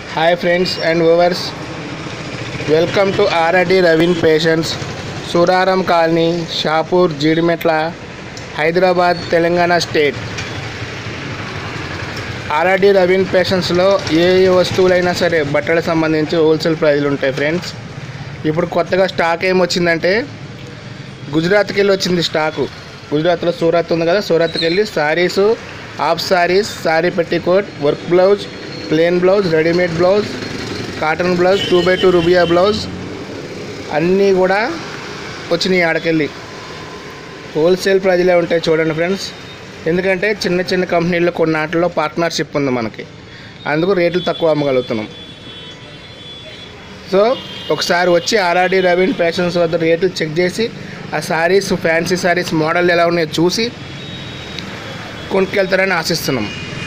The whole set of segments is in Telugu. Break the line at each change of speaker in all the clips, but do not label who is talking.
hi friends and viewers welcome to RRD Raveen patients Suraram colony Shapur Jeedimetla Hyderabad Telangana state RRD Raveen పేషెంట్స్లో ఏ ఏ వస్తువులైనా సరే బట్టలకు సంబంధించి హోల్సేల్ ప్రైజులు ఉంటాయి ఫ్రెండ్స్ ఇప్పుడు కొత్తగా స్టాక్ ఏమొచ్చిందంటే గుజరాత్కి వెళ్ళి వచ్చింది స్టాకు గుజరాత్లో సూరత్ ఉంది కదా సూరత్కి వెళ్ళి saris half saris sari petticoat work blouse plain blouse readymade blouse cotton blouse two by two రుబియా బ్లౌజ్ అన్నీ కూడా వచ్చినాయి ఆడకెళ్ళి హోల్సేల్ ప్రైజ్లే ఉంటాయి చూడండి ఫ్రెండ్స్ ఎందుకంటే చిన్న చిన్న కంపెనీల్లో కొన్ని వాటిల్లో పార్ట్నర్షిప్ ఉంది మనకి అందుకు రేట్లు తక్కువ అమ్మగలుగుతున్నాం సో ఒకసారి వచ్చి ఆర్ఆర్డి రవీన్ ఫ్యాషన్స్ వద్ద రేట్లు చెక్ చేసి ఆ శారీస్ ఫ్యాన్సీ శారీస్ మోడల్ ఎలా ఉన్నాయో చూసి కొనుక్కెళ్తారని ఆశిస్తున్నాం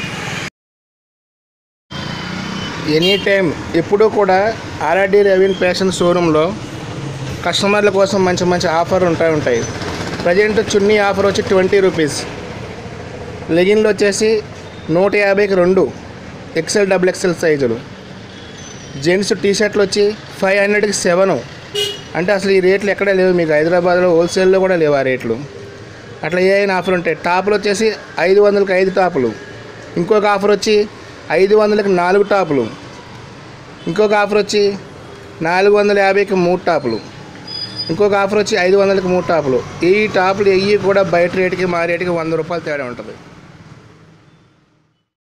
ఎనీ టైం ఎప్పుడూ కూడా ఆర్ఆర్డి రవీన్ ఫ్యాషన్ షోరూంలో కస్టమర్ల కోసం మంచి మంచి ఆఫర్ ఉంటాయి ఉంటాయి ప్రజెంట్ చున్నీ ఆఫర్ వచ్చి ట్వంటీ రూపీస్ లెగిన్లు వచ్చేసి నూట యాభైకి రెండు ఎక్సెల్ డబుల్ ఎక్సెల్ సైజులు జెంట్స్ టీ షర్ట్లు వచ్చి ఫైవ్ హండ్రెడ్కి సెవెన్ అంటే అసలు ఈ రేట్లు ఎక్కడ లేవు మీకు హైదరాబాద్లో హోల్సేల్లో కూడా లేవు ఆ రేట్లు అట్లా ఏ అయినా ఆఫర్ ఉంటాయి టాపులు వచ్చేసి ఐదు వందలకి ఐదు టాపులు ఇంకొక ఆఫర్ వచ్చి ఐదు వందలకి నాలుగు టాపులు ఇంకొక ఆఫర్ వచ్చి నాలుగు వందల యాభైకి మూడు టాపులు ఇంకొక ఆఫర్ వచ్చి ఐదు వందలకి మూడు టాపులు ఈ టాపులు ఎయ్యి కూడా బయట రేటుకి మా రేటుకి వంద రూపాయలు తేడా ఉంటుంది